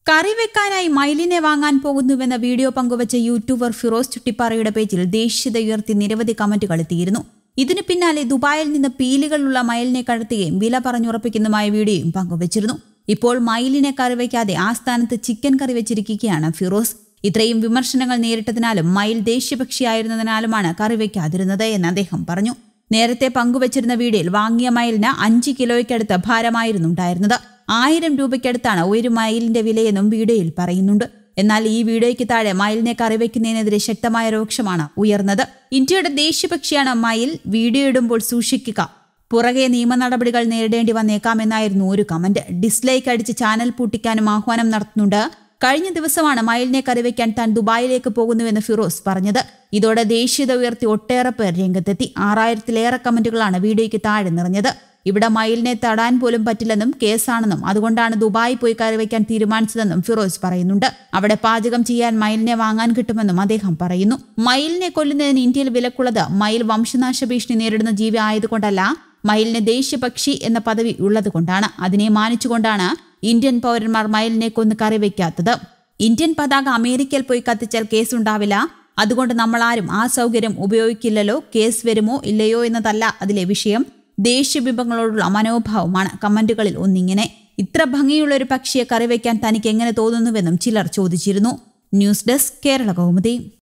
കറി വെക്കാനായി മയിലിനെ വാങ്ങാൻ പോകുന്നുവെന്ന വീഡിയോ പങ്കുവച്ച യൂട്യൂബർ ഫിറോസ് ചുട്ടിപ്പാറയുടെ പേജിൽ ദേശീയത ഉയർത്തി നിരവധി കമന്റുകൾ എത്തിയിരുന്നു ഇതിനു പിന്നാലെ ദുബായിൽ നിന്ന് പീലികളുള്ള മയിലിനെ കടത്തുകയും വില പറഞ്ഞുറപ്പിക്കുന്നതുമായ വീഡിയോയും പങ്കുവച്ചിരുന്നു ഇപ്പോൾ മയിലിനെ കറി വയ്ക്കാതെ ആ സ്ഥാനത്ത് ചിക്കൻ കറി വെച്ചിരിക്കുകയാണ് ഫിറോസ് ഇത്രയും വിമർശനങ്ങൾ നേരിട്ടതിനാലും മയിൽ ദേശീയപക്ഷിയായിരുന്നതിനാലുമാണ് കറി വയ്ക്കാതിരുന്നത് എന്ന് അദ്ദേഹം പറഞ്ഞു നേരത്തെ പങ്കുവച്ചിരുന്ന വീഡിയോയിൽ വാങ്ങിയ മയിലിന് അഞ്ച് കിലോയ്ക്കടുത്ത് ഭാരമായിരുന്നു ഉണ്ടായിരുന്നത് ആയിരം രൂപയ്ക്കടുത്താണ് ഒരു മയിലിന്റെ വിലയെന്നും വീഡിയോയിൽ പറയുന്നുണ്ട് എന്നാൽ ഈ വീഡിയോയ്ക്ക് താഴെ മയിലിനെ കറിവെക്കുന്നതിനെതിരെ ശക്തമായ രോക്ഷമാണ് ഉയർന്നത് ഇന്ത്യയുടെ ദേശീയപക്ഷിയാണ് മയിൽ വീഡിയോ ഇടുമ്പോൾ സൂക്ഷിക്കുക പുറകെ നിയമ നടപടികൾ നേരിടേണ്ടി വന്നേക്കാമെന്നായിരുന്നു ഒരു കമന്റ് ഡിസ്ലൈക്ക് അടിച്ച് ചാനൽ പൂട്ടിക്കാനും ആഹ്വാനം നടത്തുന്നുണ്ട് കഴിഞ്ഞ ദിവസമാണ് മയിലിനെ കറിവയ്ക്കാൻ താൻ ദുബായിലേക്ക് പോകുന്നുവെന്ന് ഫിറോസ് പറഞ്ഞത് ഇതോടെ ദേശീയത ഉയർത്തി ഒട്ടേറെ പേർ രംഗത്തെത്തി ആറായിരത്തിലേറെ കമന്റുകളാണ് വീഡിയോയ്ക്ക് താഴെ നിറഞ്ഞത് ഇവിടെ മയിലിനെ തടാൻ പോലും പറ്റില്ലെന്നും കേസാണെന്നും അതുകൊണ്ടാണ് ദുബായി പോയി കറിവയ്ക്കാൻ തീരുമാനിച്ചതെന്നും ഫിറോസ് പറയുന്നുണ്ട് അവിടെ പാചകം ചെയ്യാൻ മയിലിനെ വാങ്ങാൻ കിട്ടുമെന്നും അദ്ദേഹം പറയുന്നു മയിലിനെ കൊല്ലുന്നതിന് ഇന്ത്യയിൽ വിലക്കുള്ളത് മയിൽ വംശനാശ ഭീഷണി നേരിടുന്ന ജീവി ആയതുകൊണ്ടല്ല മയിലിന് ദേശീയപക്ഷി എന്ന പദവി ഉള്ളതുകൊണ്ടാണ് അതിനെ മാനിച്ചുകൊണ്ടാണ് ഇന്ത്യൻ പൗരന്മാർ മയിലിനെ കൊന്ന് കറിവയ്ക്കാത്തത് ഇന്ത്യൻ പതാക അമേരിക്കയിൽ പോയി കത്തിച്ചാൽ കേസുണ്ടാവില്ല അതുകൊണ്ട് നമ്മളാരും ആ സൗകര്യം ഉപയോഗിക്കില്ലല്ലോ കേസ് വരുമോ ഇല്ലയോ എന്നതല്ല അതിലെ വിഷയം ദേശീയബിംബങ്ങളോടുള്ള മനോഭാവമാണ് കമന്റുകളിൽ ഒന്നിങ്ങനെ ഇത്ര ഭംഗിയുള്ള ഒരു പക്ഷിയെ കറിവയ്ക്കാൻ തനിക്ക് എങ്ങനെ തോന്നുന്നുവെന്നും ചിലർ ചോദിച്ചിരുന്നു ന്യൂസ് ഡെസ്ക് കേരള കൗമുദി